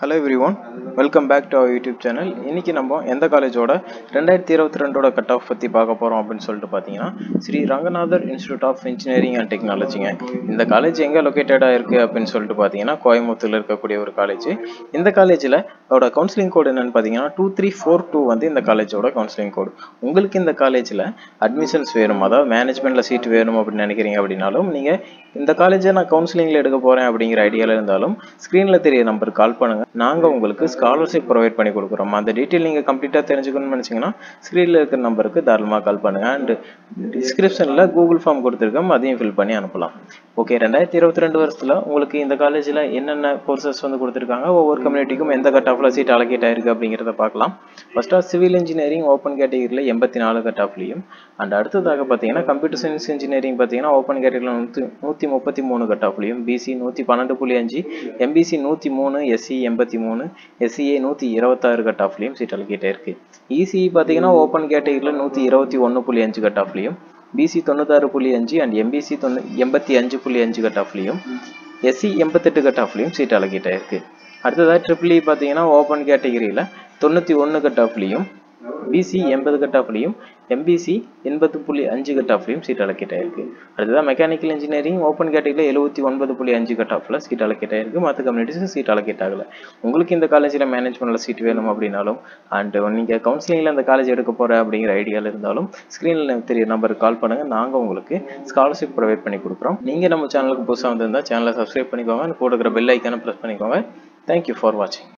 hello everyone welcome back to our YouTube channel இன்றைக்கி நம்ம எந்த காலேஜோட ரெண்டாயிரத்தி இருபத்தி ரெண்டோட கட் ஆஃப் பற்றி பார்க்க போகிறோம் அப்படின்னு சொல்லிட்டு பார்த்தீங்கன்னா Sri Ranganathar institute of engineering and டெக்னாலஜிங்க இந்த காலேஜ் எங்கே லொக்கேட்டடாக இருக்குது அப்படின்னு சொல்லிட்டு பார்த்தீங்கன்னா கோயம்புத்தூரில் இருக்கக்கூடிய ஒரு காலேஜ் இந்த காலேஜில் அதோட கவுன்சிலிங் கோடு என்னென்னு பார்த்தீங்கன்னா டூ த்ரீ ஃபோர் டூ வந்து இந்த காலேஜோட கவுன்சிலிங் கோடு உங்களுக்கு இந்த காலேஜில் அட்மிஷன்ஸ் வேணும் அதாவது மேனேஜ்மெண்ட்டில் சீட் வேணும் அப்படின்னு நினைக்கிறீங்க அப்படின்னாலும் நீங்கள் இந்த காலேஜை நான் கவுன்சிலிங்கில் எடுக்க போகிறேன் அப்படிங்கிற ஐடியாவில் இருந்தாலும் ஸ்க்ரீனில் தெரிய நம்பருக்கு கால் பண்ணுங்கள் நாங்கள் உங்களுக்கு ஸ்காலர்ஷிப் ப்ரொவைட் பண்ணி கொடுக்குறோம் அந்த டீட்டெயில் நீங்கள் கம்ப்ளீட்டாக தெரிஞ்சுக்கணும்னு நினச்சிங்கன்னா ஸ்க்ரீனில் இருக்கிற நம்பருக்கு தாராளமாக கால் பண்ணுங்கள் அண்ட் டிஸ்கிரிப்ஷனில் கூகுள் ஃபார்ம் கொடுத்துருக்கோம் அதையும் ஃபில் பண்ணி அனுப்பலாம் ஓகே ரெண்டாயிரத்தி இருபத்தி ரெண்டு வருஷத்தில் உங்களுக்கு இந்த காலேஜில் என்னென்ன கோர்சஸ் வந்து கொடுத்துருக்காங்க ஒவ்வொரு கம்யூனிட்டிக்கும் எந்த கட் ஆஃபில் சீட் அலகேட் ஆயிருக்கு அப்படிங்கிறத பார்க்கலாம் ஃபஸ்ட்டாக சிவில் இன்ஜினியரிங் ஓப்பன் கேட்டகரியில் எண்பத்தி நாலு கட் ஆஃப்லையும் அண்ட் அடுத்ததாக பார்த்தீங்கன்னா கம்ப்யூட்டர் சயின்ஸ் இன்ஜினியரிங் பார்த்தீங்கன்னா ஓப்பன் கேட்டகரியில் நூற்றி நூற்றி முப்பத்தி மூணு கட் ஆஃப்லையும் பிசி நூற்றி பன்னெண்டு புள்ளி அஞ்சு எம்பிசி நூற்றி மூணு எஸ்சி எண்பத்தி மூணு எஸ்சிஏ நூற்றி இருபத்தாறு கட் ஆஃப்லையும் சீட் அலகேட் ஆயிருக்கு இசிஇ பார்த்தீங்கன்னா ஓப்பன் கேட்டகரியில் நூற்றி இருபத்தி ஒன்று புள்ளி அஞ்சு கட் ஆஃப்லையும் பிசி தொண்ணூத்தாறு புள்ளி அஞ்சு அண்ட் எம்பிசி தொண்ணூ எண்பத்தி அஞ்சு புள்ளி அஞ்சு கட் ஆஃப்லையும் எஸ்சி எண்பத்தெட்டு கட் ஆஃப்லையும் சீட் அலகேட் ஆயிருக்கு அடுத்ததாக ட்ரிபிள் இ பார்த்தீங்கன்னா ஓப்பன் கேட்டகரியில் தொண்ணூற்றி ஒன்று கட் ஆஃப்லையும் பிசி எண்பது கட் ஆஃப்லையும் எம்பிசி எண்பது புள்ளி அஞ்சு கட் ஆஃப்லையும் சீட் அலக்கேட் ஆயிருக்கு அடுத்ததான் மெக்கானிக்கல் இன்ஜினியரிங் ஓப்பன் கேட்டகரியில் எழுபத்தி ஒன்பது புள்ளி அஞ்சு கட் ஆஃபில் சீட் அலக்கேட் ஆயிருக்கு மற்ற கம்யூனிட்டிஸ் சீட் அலக்கேட் ஆகலை உங்களுக்கு இந்த காலேஜில் மேனேஜ்மெண்ட்டில் சீட் வேணும் அப்படின்னாலும் அண்ட் நீங்கள் கவுன்சிலிங்கில் அந்த காலேஜ் எடுக்க போகிற அப்படிங்கிற ஐடியாவில் இருந்தாலும் ஸ்க்ரீனில் தெரிய நம்பருக்கு கால் பண்ணுங்கள் நாங்கள் உங்களுக்கு ஸ்காலர்ஷிப் ப்ரொவைட் பண்ணி கொடுக்குறோம் நீங்கள் நம்ம சேனலுக்கு புதுசாக வந்திருந்தால் சேனலை சப்ஸ்கிரைப் பண்ணிக்கோங்க கூட இருக்கிற பெல் ஐக்கானை ப்ரெஸ் பண்ணிக்கோங்க தேங்க்யூ ஃபார் வாட்சிங்